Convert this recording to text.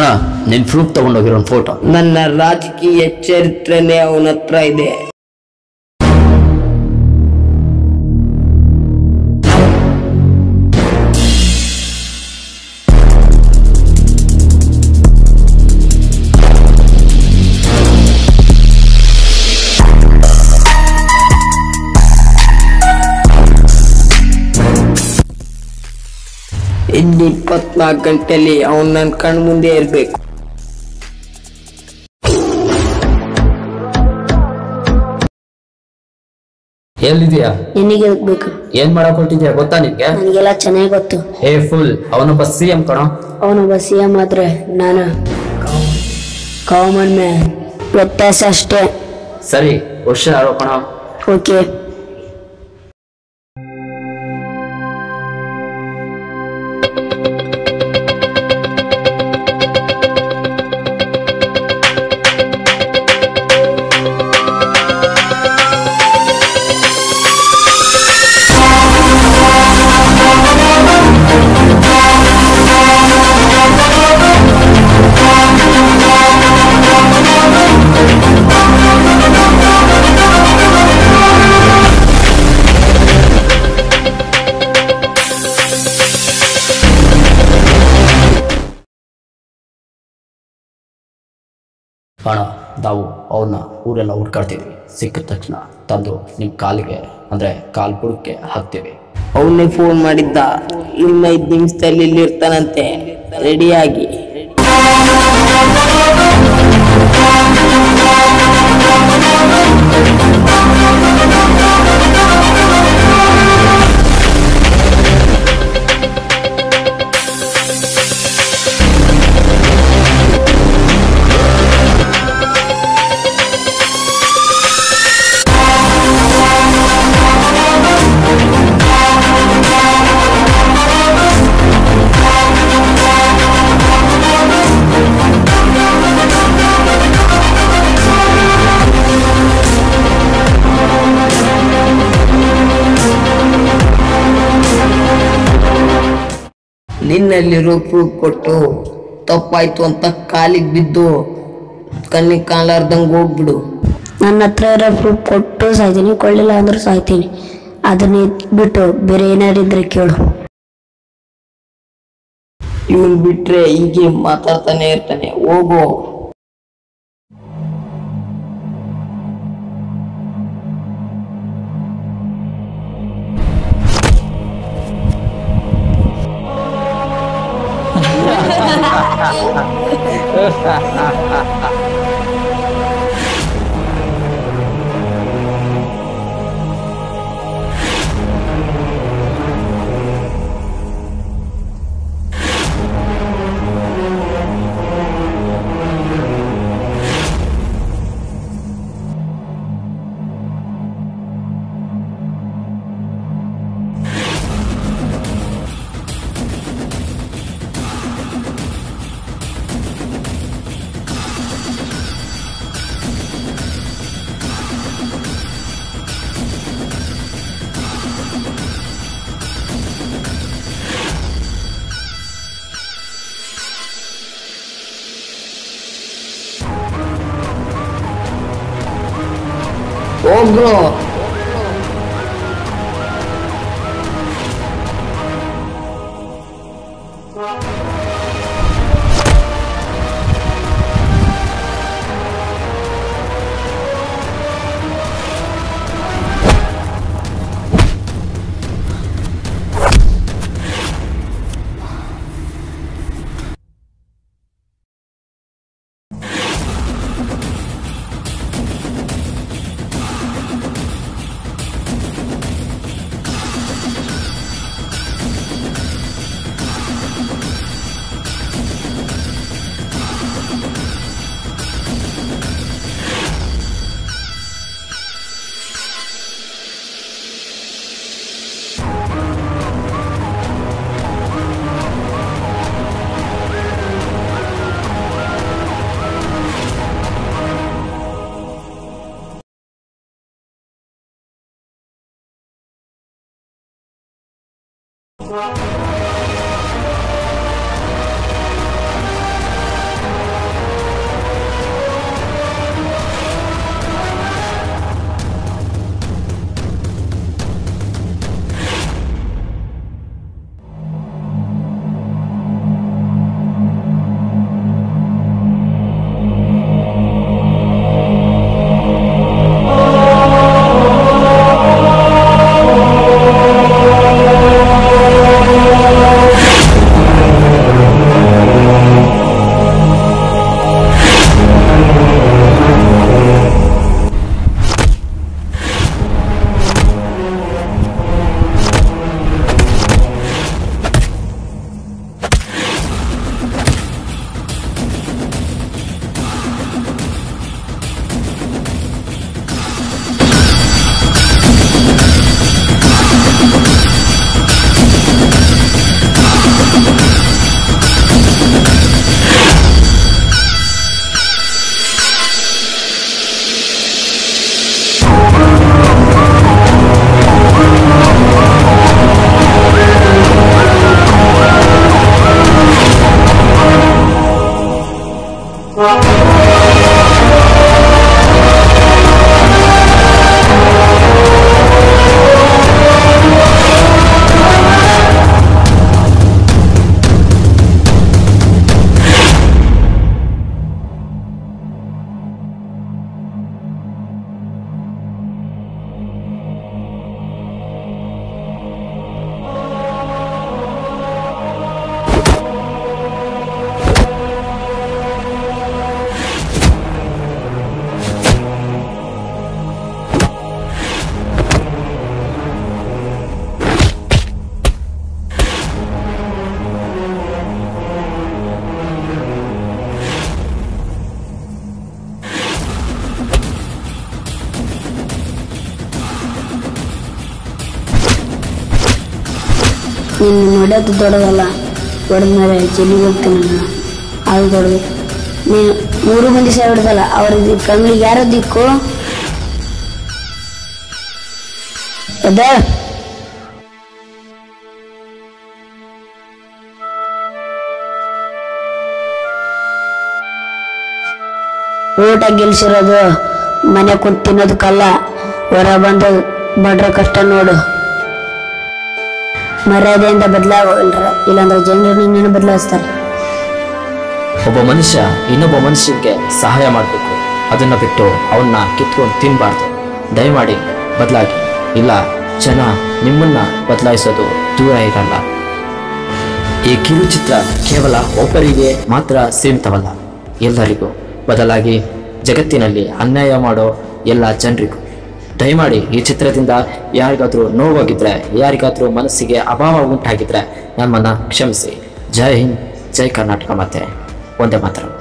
ಹಾ ನಿನ್ proof ತಗೊಂಡೋಗಿರೋ photo ನನ್ನ ರಾಜಕೀಯ ಚರಿತ್ರೆನೇ ಅವನ ಹತ್ರ ಇದೆ ಇನ್ನು ಇಪ್ಪತ್ನಾಲ್ಕು ಗಂಟೆಯಲ್ಲಿ ಅವನು ನನ್ನ ಕಣ್ ಮುಂದೆ ಇರಬೇಕು ಎಲ್ಲಿದ್ಯಾ ನಿನಗೆ ಬೇಕು ಏನ್ ಮಾಡಕ್ ಹೊಟ್ಟಿದ್ಯಾ ಗೊತ್ತಾ ನಿನ್ಗೆ ನನಗೆಲ್ಲ ಚೆನ್ನಾಗಿ ಗೊತ್ತು ಏ ಫುಲ್ ಅವನೊಬ್ಬ ಸಿ ಎಂ ಕಣೋ ಅವನೊಬ್ಬ ಸಿ ಎಂ ಆದ್ರೆ ನಾನು ಕಾಮನ್ ಮ್ಯಾನ್ ವ್ಯತ್ಯಾಸ ಅಷ್ಟೇ ಸರಿ ಹುಷಾರು ಕಣೋ ಓಕೆ ಅಣ್ಣ ನಾವು ಅವನ್ನ ಊರೆಲ್ಲ ಹುಡ್ಕಾಡ್ತೀವಿ ಸಿಕ್ಕಿದ ತಕ್ಷಣ ತಂದು ನಿಮ್ ಕಾಲಿಗೆ ಅಂದ್ರೆ ಕಾಲ್ ಬುಡಕ್ಕೆ ಹಾಕ್ತೀವಿ ಅವನೇ ಫೋನ್ ಮಾಡಿದ್ದ ಇನ್ನು ಐದು ನಿಮಿಷದಲ್ಲಿ ಇಲ್ಲಿ ಇರ್ತಾನಂತೆ ರೆಡಿಯಾಗಿ ನಿನ್ನಲ್ಲಿರೋ ಪ್ರೂಫ್ ಕೊಟ್ಟು ತಪ್ಪಾಯ್ತು ಅಂತ ಕಾಲಿಗೆ ಬಿದ್ದು ಕಣ್ಣಿಗೆ ಕಾಣಲಾರ್ದಂಗೆ ಹೋಗ್ಬಿಡು ನನ್ನ ಹತ್ರ ಇರೋ ಪ್ರೂಫ್ ಕೊಟ್ಟು ಸಾಯ್ತೀನಿ ಕೊಳ್ಳಿಲ್ಲ ಅಂದ್ರೆ ಸಾಯ್ತೀನಿ ಅದನ್ನ ಬಿಟ್ಟು ಬೇರೆ ಏನಾರು ಇದ್ರೆ ಕೇಳು ಇವನ್ ಬಿಟ್ರೆ ಹೀಗೆ ಮಾತಾಡ್ತಾನೆ ಇರ್ತಾನೆ ಹೋಗೋ ಹೋಗ್ರು ನೀನು ಹೊಡೆಯೋದು ದೊಡ್ಡದಲ್ಲ ಹೊಡೆದ ಮೇಲೆ ಜೈಲಿಗೆ ಹೋಗ್ತೀನಿ ನಾನು ಅದು ದೊಡ್ಡದು ನೀನು ಮೂರು ಮಂದಿ ಸಹ ಹೊಡೆದಲ್ಲ ಅವ್ರ ಫ್ಯಾಮಿಲಿಗೆ ಯಾರು ದಿಕ್ಕು ಎದ್ದ ಊಟ ಗೆಲ್ಸಿರೋದು ಮನೆ ಕುಂತು ತಿನ್ನೋದಕ್ಕಲ್ಲ ಹೊರ ಬಂದು ಬಡ್ರ ಕಷ್ಟ ನೋಡು ಮರ್ಯಾದೆಯಿಂದ ಬದಲಾಗಲ್ರ ಇಲ್ಲಾಂದ್ರೆ ಜನರು ನಿನ್ನನ್ನು ಬದಲಾಯಿಸ್ತಾರೆ ಒಬ್ಬ ಮನುಷ್ಯ ಇನ್ನೊಬ್ಬ ಮನುಷ್ಯನಿಗೆ ಸಹಾಯ ಮಾಡಬೇಕು ಅದನ್ನ ಬಿಟ್ಟು ಅವನ್ನ ಕಿತ್ಕೊಂಡು ತಿನ್ಬಾರ್ದು ದಯಮಾಡಿ ಬದಲಾಗಿ ಇಲ್ಲ ಜನ ನಿಮ್ಮನ್ನ ಬದಲಾಯಿಸೋದು ದೂರ ಇರಲ್ಲ ಈ ಕಿರುಚಿತ್ರ ಕೇವಲ ಒಬ್ಬರಿಗೆ ಮಾತ್ರ ಸೀಮಿತವಲ್ಲ ಎಲ್ಲರಿಗೂ ಬದಲಾಗಿ ಜಗತ್ತಿನಲ್ಲಿ ಅನ್ಯಾಯ ಮಾಡೋ ಎಲ್ಲ ಜನರಿಗೂ ದಯಮಾಡಿ ಈ ಚಿತ್ರದಿಂದ ಯಾರಿಗಾದ್ರೂ ನೋವಾಗಿದ್ರೆ ಯಾರಿಗಾದ್ರೂ ಮನಸ್ಸಿಗೆ ಅಭಾವ ಉಂಟಾಗಿದ್ರೆ ನಮ್ಮನ್ನ ಕ್ಷಮಿಸಿ ಜೈ ಹಿಂದ್ ಜೈ ಕರ್ನಾಟಕ ಮತ್ತೆ ಒಂದೇ ಮಾತ್ರ